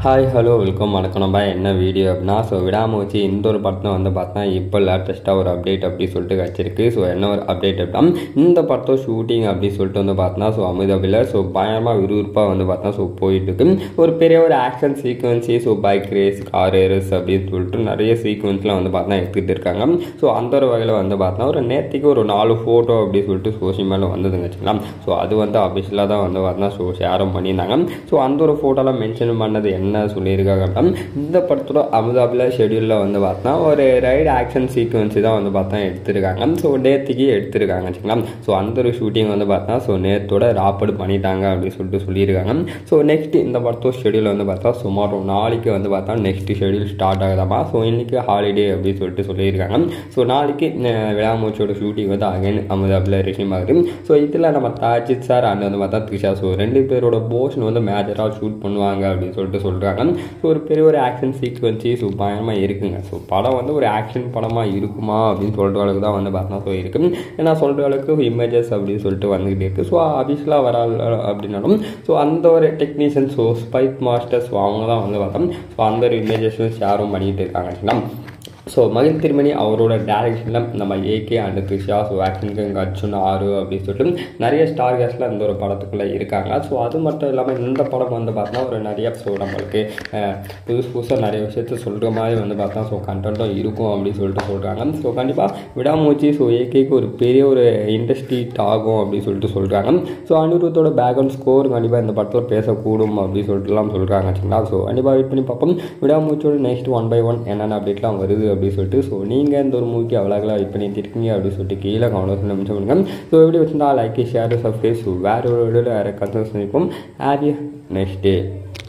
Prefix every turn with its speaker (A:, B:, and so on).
A: hi hello welcome வணக்கம் நம்ம என்ன வீடியோ அப்படின்னா ஸோ விடாமுயற்சி இந்த ஒரு படத்தை வந்து பார்த்தா இப்போ லேட்டஸ்ட்டாக ஒரு அப்டேட் அப்படி சொல்லிட்டு கிடச்சிருக்கு ஸோ என்ன ஒரு அப்டேட் அப்படின்னா இந்த படத்தோட ஷூட்டிங் அப்படி சொல்லிட்டு வந்து பார்த்தோன்னா ஸோ அமிதாபில் ஸோ பயங்கரமாக விறுவிறுப்பாக வந்து பார்த்தா ஸோ போயிட்டு இருக்கு ஒரு பெரிய ஒரு action sequence so bike race car race அப்படின்னு சொல்லிட்டு நிறைய சீக்வன்ஸ்லாம் வந்து பார்த்தா எடுத்துகிட்டு இருக்காங்க ஸோ அந்த ஒரு வகையில் வந்து பார்த்தா ஒரு நேற்றுக்கு ஒரு நாலு ஃபோட்டோ அப்படி சொல்லிட்டு சோஷியல் மேலே வந்ததுங்க வச்சுக்கலாம் ஸோ அது வந்து அபிஷியலாக தான் வந்து பார்த்தா ஸோ ஷேரும் பண்ணியிருந்தாங்க ஸோ அந்த ஒரு ஃபோட்டோலாம் மென்ஷன் பண்ணது என்ன சொல்லியிருக்காங்க அப்படின்னா இந்த படத்தோட அபுதாபியில் ஷெடியூலில் வந்து பார்த்தா ஒரு ரைடு ஆக்ஷன் சீக்வன்ஸு தான் வந்து பார்த்தா எடுத்திருக்காங்க ஸோ நேற்றுக்கு எடுத்திருக்காங்க வச்சுக்கலாம் ஸோ அந்த ஒரு ஷூட்டிங் வந்து பார்த்தா ஸோ நேத்தோட ராப்படு பண்ணிட்டாங்க அப்படின்னு சொல்லிட்டு சொல்லியிருக்காங்க ஸோ நெக்ஸ்ட் இந்த படத்தோட ஷெடியூல் வந்து பார்த்தா சுமார் ஒரு நாளைக்கு வந்து பார்த்தா நெக்ஸ்ட் ஷெடியூல் ஸ்டார்ட் ஆகுதாமா ஸோ இன்றைக்கி ஹாலிடே அப்படின்னு சொல்லிட்டு சொல்லியிருக்காங்க ஸோ நாளைக்கு அஹ், விடாமூச்சியோட ஷூட்டிங் வந்து அகைன் அபுதாபியில் ரிசீம் ஆகுது ஸோ இதில் நம்ம தாஜித் சார் அண்ட் வந்து பார்த்தா த்ரிஷா ஸோ ரெண்டு பேரோட போர்ஷன் வந்து மேஜராக ஷூட் பண்ணுவாங்க அப்படின்னு சொல்லிட்டு சொல்கிறாங்க ஸோ ஒரு பெரிய ஒரு ஆக்ஷன் சீக்வன்ஸி ஸோ பயங்கரமாக இருக்குங்க ஸோ படம் வந்து ஒரு ஆக்ஷன் படமாக இருக்குமா அப்படின்னு சொல்கிற அளவுக்கு தான் வந்து பார்த்தா ஸோ இருக்கு ஏன்னா சொல்கிற அளவுக்கு இமேஜஸ் அப்படின்னு சொல்லிட்டு வந்துக்கிட்டே இருக்குது ஸோ அபிஷியலாக வர அப்படின்னாலும் ஸோ அந்த ஒரு டெக்னீஷியன் ஸோ ஸ்பைட் மாஸ்டர்ஸ் அவங்க தான் வந்து பார்த்தோம் ஸோ அந்த ஒரு இமேஜஸும் ஷேரும் பண்ணிகிட்டு இருக்காங்க சரிங்களா ஸோ மகிழ் திருமணி அவரோட டேரக்ஷனில் நம்ம AK and Trisha so action king Arjun ஆறு அப்படின்னு சொல்லிட்டு நிறைய ஸ்டார் கேஸ்டில் இந்த ஒரு படத்துக்குள்ளே இருக்காங்க ஸோ அது மட்டும் இல்லாமல் இந்த படம் வந்து பார்த்தோன்னா ஒரு நிறைய ஸோ நம்மளுக்கு அஹ், புதுசு புதுசாக நிறைய விஷயத்த சொல்கிற மாதிரி வந்து பார்த்தா ஸோ கண்டென்ட்டும் இருக்கும் அப்படின்னு சொல்லிட்டு சொல்கிறாங்க ஸோ கண்டிப்பாக விடாமூச்சி ஸோ ஏகேக்கு ஒரு பெரிய ஒரு இண்டஸ்ட்ரி ஆகும் அப்படின்னு சொல்லிட்டு சொல்கிறாங்க ஸோ அனிருத்தோட பேக்ரவுண்ட் ஸ்கோர் கண்டிப்பாக இந்த படத்தில் பேசக்கூடும் அப்படின்னு சொல்லிட்டுலாம் சொல்கிறாங்க வச்சுங்களா ஸோ கண்டிப்பாக வெயிட் பண்ணி பார்ப்போம் விடாமூச்சியோட நெக்ஸ்ட் ஒன் பை ஒன் என்னென்ன அப்டேட்லாம் வருது அப்படின்னு சொல்லிட்டு ஸோ நீங்கள் இந்த ஒரு மூவிக்கு அவ்வளோக்கெல்லாம் வெயிட் பண்ணிட்டு இருக்கீங்க அப்படின்னு சொல்லிட்டு கீழே கமெண்ட் நிமிஷம் பண்ணுங்க ஸோ எப்படி வச்சிருந்தா லைக் ஷேர் சப்ஸ்கிரைப் ஸோ வேறு ஒரு வீடியோவில் வேறு கன்சர்ஸ் நினைப்போம் ஹேப்பி நெக்ஸ்ட் டே